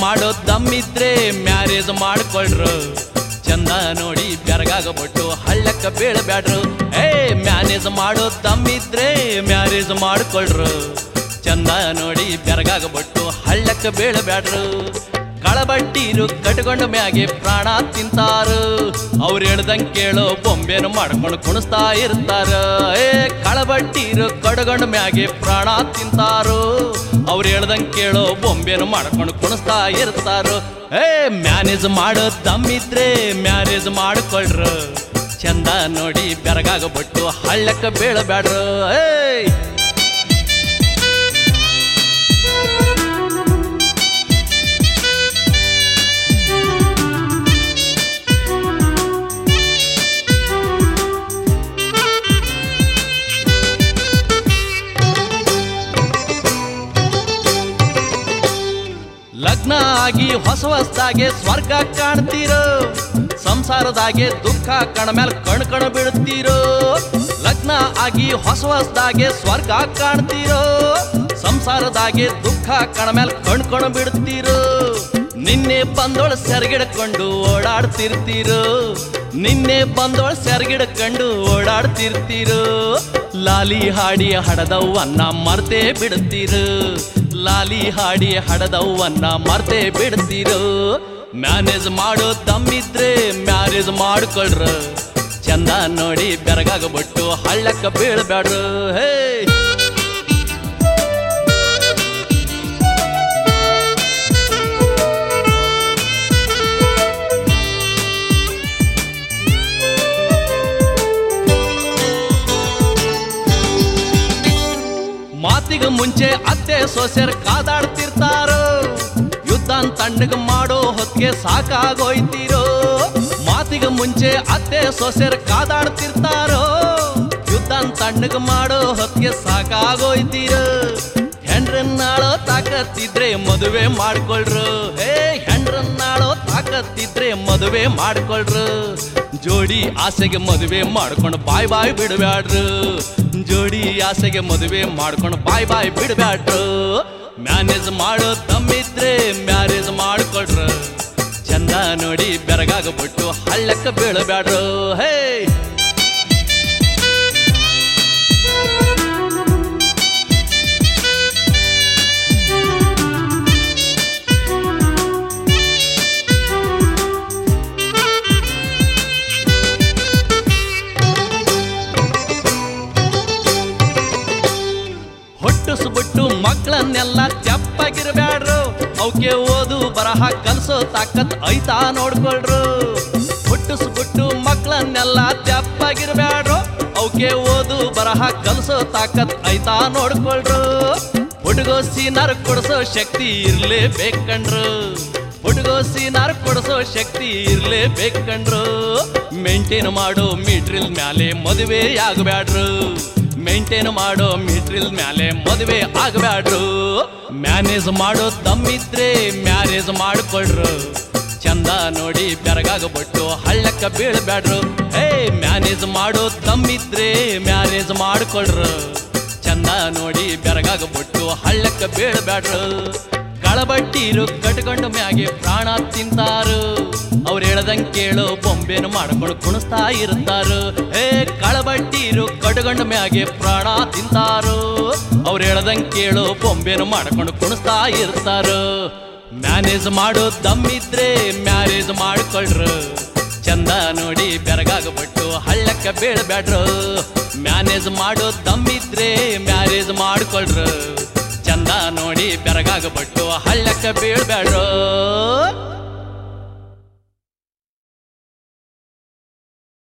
ಮಾಡೋ ದಮ್ಮಿದ್ರೆ ಮ್ಯಾರೇಜ್ ಮಾಡ್ಕೊಳ್ರು ಚಂದ ನೋಡಿ ಬೆರಗಾಗಬಿಟ್ಟು ಹಳ್ಳಕ್ಕ ಬೀಳಬ್ಯಾಡ್ರು ಏ ಮ್ಯಾನೇಜ್ ಮಾಡೋ ದಮ್ಮಿದ್ರೆ ಮ್ಯಾರೇಜ್ ಮಾಡ್ಕೊಳ್ರು ಚಂದ ನೋಡಿ ಬೆರಗಾಗಬಿಟ್ಟು ಹಳ್ಳಕ್ಕ ಬೀಳಬ್ಯಾಡ್ರು ಕಳಬಟ್ಟೀರು ಕಟ್ಕೊಂಡ ಮ್ಯಾಗೆ ಪ್ರಾಣ ತಿಂತಾರು ಅವ್ರು ಹೇಳ್ದಂಗ್ ಕೇಳೋ ಬೊಂಬೆನು ಮಾಡ್ಕೊಂಡು ಕುಣಿಸ್ತಾ ಇರ್ತಾರ ಏ ಕಳಬಟ್ಟೀರು ಕಟ್ಕೊಂಡ ಮ್ಯಾಗೆ ಪ್ರಾಣ ತಿಂತಾರು ಅವ್ರು ಹೇಳ್ದಂಗ್ ಕೇಳೋ ಬೊಂಬೆನು ಮಾಡ್ಕೊಂಡು ಕುಣಿಸ್ತಾ ಇರ್ತಾರು ಏ ಮ್ಯಾನೇಜ್ ಮಾಡೋ ದಮ್ಮಿದ್ರೆ ಮ್ಯಾರೇಜ್ ಮಾಡ್ಕೊಳ್ರು ಚಂದ ನೋಡಿ ಬೆರಗಾಗಬಿಟ್ಟು ಹಳ್ಳಕ್ಕ ಬೀಳಬ್ಯಾಡ್ರು ಏಯ್ ಲಗ್ನ ಆಗಿ ಹೊಸ ಹೊಸದಾಗೆ ಸ್ವರ್ಗ ಕಾಣ್ತೀರೋ ಸಂಸಾರದಾಗೆ ದುಃಖ ಕಣ ಮೇಲೆ ಕಣ್ ಕಣ ಬೀಳ್ತೀರೋ ಲಗ್ನ ಆಗಿ ಹೊಸ ಹೊಸದಾಗೆ ಸ್ವರ್ಗ ಕಾಣ್ತೀರೋ ಸಂಸಾರದಾಗೆ ದುಃಖ ಕಣ ಮೇಲೆ ಕಣ್ ಕಣ ಬಿಡ್ತೀರೋ ನಿನ್ನೆ ಬಂದೋಳ ಸೆರಗಿಡ್ಕೊಂಡು ಓಡಾಡ್ತಿರ್ತೀರೋ ನಿನ್ನೆ ಬಂದೋಳ ಸೆರಗಿಡ್ಕೊಂಡು ಓಡಾಡ್ತಿರ್ತೀರೋ ಲಾಲಿ ಹಾಡಿ ಹಡದವನ್ನ ಮರ್ತೇ ಬಿಡ್ತೀರು ಲಾಲಿ ಹಾಡಿ ಹಡದವನ್ನ ಮರ್ತೇ ಬಿಡ್ತೀರೋ ಮ್ಯಾನೇಜ್ ಮಾಡೋ ತಮ್ಮಿದ್ರೆ ಮ್ಯಾರೇಜ್ ಮಾಡ್ಕೊಳ್ರ ಚಂದ ನೋಡಿ ಬೆರಗಾಗಬಿಟ್ಟು ಹಳ್ಳಕ್ಕ ಬೀಳ್ಬ್ಯಾಡ್ರು ಹೇ ಮಾತಿಗೆ ಮುಂಚೆ ಅತ್ತೆ ಸೊಸೆರ್ ಕಾದಾಡ್ತಿರ್ತಾರೋ ಯುದ್ಧ ತಣ್ಣಗ ಮಾಡೋ ಹೊತ್ತಿಗೆ ಸಾಕಾಗೋಯ್ತಿರೋ ಮಾತಿಗೆ ಮುಂಚೆ ಅತ್ತೆ ಸೊಸೆರ್ ಕಾದಾಡ್ತಿರ್ತಾರೋ ಯುದ್ಧ ತಣ್ಣಗ ಮಾಡೋ ಹೊತ್ತಿಗೆ ಸಾಕಾಗೋಯ್ತಿರೋ ಹೆಂಡ್ರನ್ನಾಳೋ ತಾಕತ್ತಿದ್ರೆ ಮದುವೆ ಮಾಡ್ಕೊಳ್ರು ಏ ಹೆಂಡ್ರನ್ನಾಳೋ ತಾಕತ್ತಿದ್ರೆ ಮದುವೆ ಮಾಡ್ಕೊಳ್ರು ಜೋಡಿ ಆಸೆಗೆ ಮದುವೆ ಮಾಡ್ಕೊಂಡು ಬಾಯ್ ಬಾಯ್ ಬಿಡಬ್ಯಾಡ್ರು ಜೋಡಿ ಆಸೆಗೆ ಮದುವೆ ಮಾಡ್ಕೊಂಡು ಬಾಯ್ ಬಾಯ್ ಬಿಡಬ್ಯಾಡ್ರು ಮ್ಯಾನೇಜ್ ಮಾಡೋ ತಮ್ಮಿದ್ರೆ ಮ್ಯಾರೇಜ್ ಮಾಡ್ಕೊಳ್ರು ಚಂದ ನೋಡಿ ಬೆರಗಾಗಬಿಟ್ಟು ಹಳ್ಳಕ್ಕ ಬೀಳಬ್ಯಾಡ್ರು ಹೇ ಹೊಟ್ಟಿಸ್ಬಿಟ್ಟು ಮಕ್ಕಳನ್ನೆಲ್ಲ ತೆಪ್ಪಗಿರ್ಬ್ಯಾಡ್ರು ಅವಕ್ಕೆ ಓದು ಬರಹ ಕಲ್ಸೋ ತಾಕತ್ ಐತಾ ನೋಡ್ಕೊಳ್ರು ಹುಟ್ಟಿಸ್ಬಿಟ್ಟು ಮಕ್ಕಳನ್ನೆಲ್ಲ ತೆಪ್ಪಗಿರ್ಬ್ಯಾಡ್ರು ಅವಕ್ಕೆ ಓದು ಬರಹ ಕಲ್ಸೋ ತಾಕತ್ ಐತಾ ನೋಡ್ಕೊಳ್ರು ಹುಡುಗೋಸಿ ನರ್ ಕೊಡ್ಸೋ ಶಕ್ತಿ ಇರ್ಲೇಬೇಕಂಡ್ರು ಹುಡುಗೋಸಿ ನರ್ ಕೊಡ್ಸೋ ಶಕ್ತಿ ಇರ್ಲೇಬೇಕಂಡ್ರು ಮೇಂಟೈನ್ ಮಾಡೋ ಮೀಟ್ರಿಲ್ ಮ್ಯಾಲೆ ಮದುವೆ ಆಗಬ್ಯಾಡ್ರು ಮೇಂಟೈನ್ ಮಾಡೋ ಮೀಟ್ರಿಲ್ ಮ್ಯಾಲೆ ಮದುವೆ ಆಗಬ್ಯಾಡ್ರು ಮ್ಯಾನೇಜ್ ಮಾಡೋ ತಮ್ಮಿದ್ರೆ ಮ್ಯಾರೇಜ್ ಮಾಡ್ಕೊಳ್ರು ಚಂದ ನೋಡಿ ಬೆರಗಾಗಬಿಟ್ಟು ಹಳ್ಳಕ್ಕ ಬೀಳ್ಬ್ಯಾಡ್ರು ಹೇ ಮ್ಯಾನೇಜ್ ಮಾಡೋ ತಮ್ಮಿದ್ರೆ ಮ್ಯಾರೇಜ್ ಮಾಡ್ಕೊಳ್ರು ಚಂದ ನೋಡಿ ಬೆರಗಾಗಬಿಟ್ಟು ಹಳ್ಳಕ್ಕ ಬೀಳ್ಬ್ಯಾಡ್ರು ಕಳಬಟ್ಟೀರು ಕಟ್ಕೊಂಡು ಮ್ಯಾಗೆ ಪ್ರಾಣ ತಿಂತಾರು ಅವ್ರು ಹೇಳ್ದಂಗ್ ಕೇಳೋ ಬೊಂಬೆನು ಮಾಡ್ಕೊಂಡು ಕುಣಿಸ್ತಾ ಇರ್ತಾರು ಏ ಕಳಬಟ್ಟೀರು ಕಟ್ಕೊಂಡು ಮ್ಯಾಗೆ ಪ್ರಾಣ ತಿಂತಾರು ಅವ್ರು ಹೇಳ್ದಂಗ್ ಕೇಳೋ ಬೊಂಬೆನು ಮಾಡ್ಕೊಂಡು ಕುಣಿಸ್ತಾ ಇರ್ತಾರು ಮ್ಯಾನೇಜ್ ಮಾಡೋ ದಮ್ಮಿದ್ರೆ ಮ್ಯಾರೇಜ್ ಮಾಡ್ಕೊಳ್ರು ಚಂದ ನೋಡಿ ಬೆರಗಾಗಬಿಟ್ಟು ಹಳ್ಳಕ್ಕ ಬೀಳ್ಬ್ಯಾಡ್ರು ಮ್ಯಾನೇಜ್ ಮಾಡೋ ದಮ್ಮಿದ್ರೆ ಮ್ಯಾರೇಜ್ ಮಾಡ್ಕೊಳ್ರು ಚಂದ ನೋಡಿ ಬೆರಗಾಗಬಿಟ್ಟು ಹಳ್ಳಕ್ಕ ಬೀಳ್ಬ್ಯಾಡ್ರು